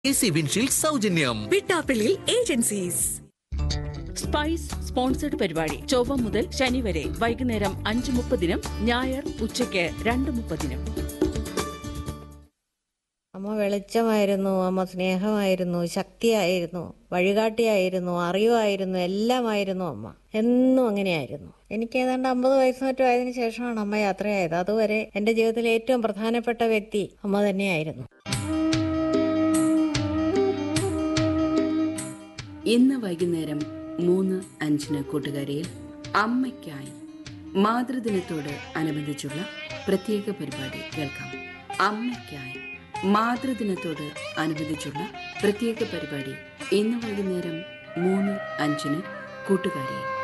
A C windshield സൗജന്യം വിട്ടാപ്പിളിൽ agencies spice sponsored പരിപാടി ചൊവ്വ മുതൽ ശനി വരെ വൈകുന്നേരം അഞ്ച് മുപ്പതിനും ഞായർ ഉച്ചയ്ക്ക് രണ്ട് മുപ്പതിനും അമ്മ വെളിച്ചമായിരുന്നു അമ്മ സ്നേഹമായിരുന്നു ശക്തിയായിരുന്നു വഴികാട്ടിയായിരുന്നു അറിവായിരുന്നു എല്ലാമായിരുന്നു അമ്മ എന്നും അങ്ങനെയായിരുന്നു എനിക്ക് ഏതാണ്ട് അമ്പത് വയസ്സ് മറ്റോ ആയതിനു ശേഷമാണ് അമ്മ യാത്രയായത് അതുവരെ എൻ്റെ ജീവിതത്തിലെ ഏറ്റവും പ്രധാനപ്പെട്ട വ്യക്തി അമ്മ തന്നെയായിരുന്നു ഇന്ന് വൈകുന്നേരം മൂന്ന് അഞ്ചിന് കൂട്ടുകാരിയിൽ അമ്മയ്ക്കായി മാതൃദിനത്തോട് അനുബന്ധിച്ചുള്ള പ്രത്യേക പരിപാടി കേൾക്കാം അമ്മയ്ക്കായി മാതൃദിനത്തോട് അനുബന്ധിച്ചുള്ള പ്രത്യേക പരിപാടി ഇന്ന് വൈകുന്നേരം മൂന്ന് അഞ്ചിന് കൂട്ടുകാരിയിൽ